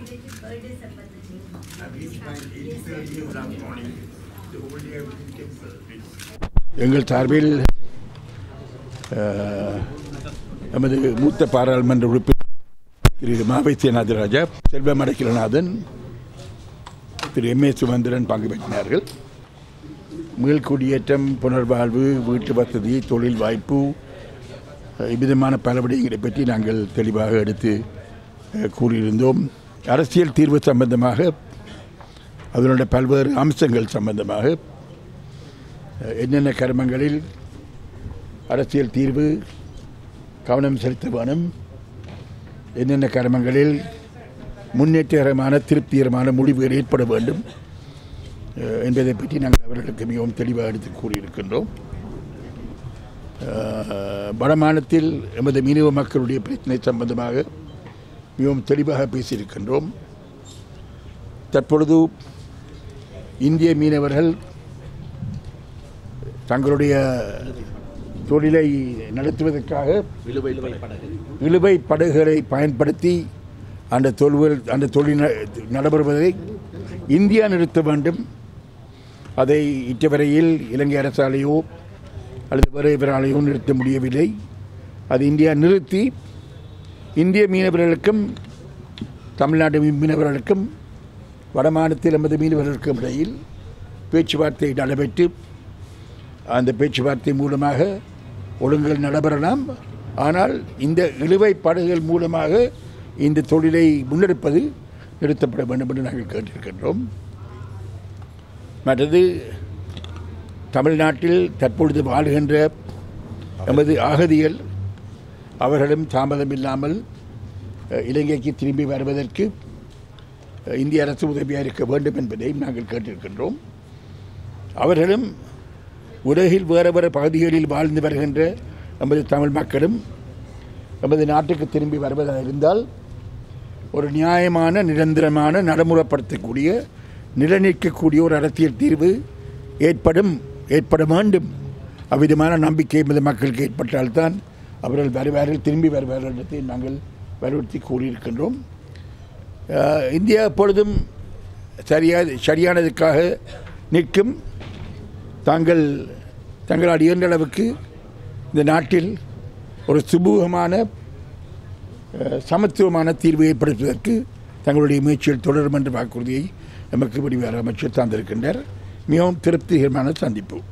belated birthday சம்பந்தம் Now, it's my 83rd year without morning. The whole day everything can celebrate. எங்கள் சார்பில் அஹ், நமது மூத்த பாராளுமன்ற உறுப்பினர் திரு மாவைத்தியநாத ராஜா செல்வம் அடக்கிலநாதன் திரு எம் ஏ சுமந்திரன் பங்கு பெற்றினார்கள் மீள்குடியேற்றம் புனர்வாழ்வு வீட்டு வசதி தொழில் வாய்ப்பு அஹ், இவ்விதமான பல விடயங்களை பற்றி நாங்கள் தெளிவாக எடுத்து அஹ், கூறியிருந்தோம் அரசியல் தீர்வு சம்பந்தமாக அதனுடைய பல்வேறு அம்சங்கள் சம்பந்தமாக அஹ், என்னென்ன கர்மங்களில் அரசியல் தீர்வு கவனம் செலுத்த வேணும் என்னென்ன கர்மங்களில் முன்னேற்றகரமான திருப்திகரமான முடிவுகள் ஏற்பட வேண்டும் அஹ், என்பதை பற்றி நாங்கள் அவர்களுக்கு மிகவும் தெளிவாக எடுத்து கூறியிருக்கின்றோம் அஹ், வடமாநிலத்தில் எமது மீனவ மக்களுடைய பிரச்சனை சம்பந்தமாக மிகவும் தெளிவாக பேசியிருக்கின்றோம் தற்பொழுது இந்திய மீனவர்கள் தங்களுடைய தொழிலை நடத்துவதற்காக இழுவை படகுகளை பயன்படுத்தி அந்த தொழில் அந்த தொழில் ந- நடைபெறுவதை இந்தியா நிறுத்த வேண்டும் அதை இட்டவரையில் இலங்கை அரசாலேயோ அல்லது வேறு இவராலேயோ நிறுத்த முடியவில்லை அது இந்தியா நிறுத்தி இந்திய மீனவர்களுக்கும் தமிழ்நாட்டு மீனவர்களுக்கும் வடமாநிலத்தில் எமது மீனவர்களுக்கும் இடையில் பேச்சுவார்த்தை நடைபெற்று அந்த பேச்சுவார்த்தை மூலமாக ஒழுங்குகள் நடைபெறலாம் ஆனால் இந்த இழுவை படகுகள் மூலமாக இந்த தொழிலை முன்னெடுப்பது நிறுத்தப்பட வேண்டும் என்று நாங்கள் கேட்டிருக்கின்றோம் மற்றது தமிழ்நாட்டில் தற்பொழுது வாழ்கின்ற எமது அகதிகள் அவர்களும் தாமதம் இல்லாமல் அஹ், இலங்கைக்கு திரும்பி வருவதற்கு அஹ், இந்திய அரசு உதவியாக இருக்க வேண்டும் என்பதையும் நாங்கள் கேட்டிருக்கின்றோம் அவர்களும் உலகில் வேறு வேறு பகுதிகளில் வாழ்ந்து வருகின்ற நமது தமிழ் மக்களும் நமது நாட்டுக்கு திரும்பி வருவதாக இருந்தால் ஒரு நியாயமான நிரந்தரமான நடைமுறைப்படுத்தக்கூடிய நிலைநிற்கக்கூடிய ஒரு அரசியல் தீர்வு ஏற்படும் ஏற்பட வேண்டும் அவ்விதமான நம்பிக்கை எமது மக்களுக்கு ஏற்பட்டால்தான் அவர்கள் வருவார்கள் திரும்பி வருவார்கள் என்பதை நாங்கள் வலியுறுத்தி கூறியிருக்கின்றோம் அஹ், இந்தியா எப்பொழுதும் சரியா சரியானதுக்காக நிற்கும் தாங்கள் தங்களால் இயன்ற அளவுக்கு இந்த நாட்டில் ஒரு சுமூகமான அஹ், சமத்துவமான தீர்வு ஏற்படுத்துவதற்கு தங்களுடைய முயற்சிகள் தொடரும் என்ற வாக்குறுதியை நமக்கு வடிவார அமைச்சர் தந்திருக்கின்றார் மிகவும் திருப்திகரமான சந்திப்பு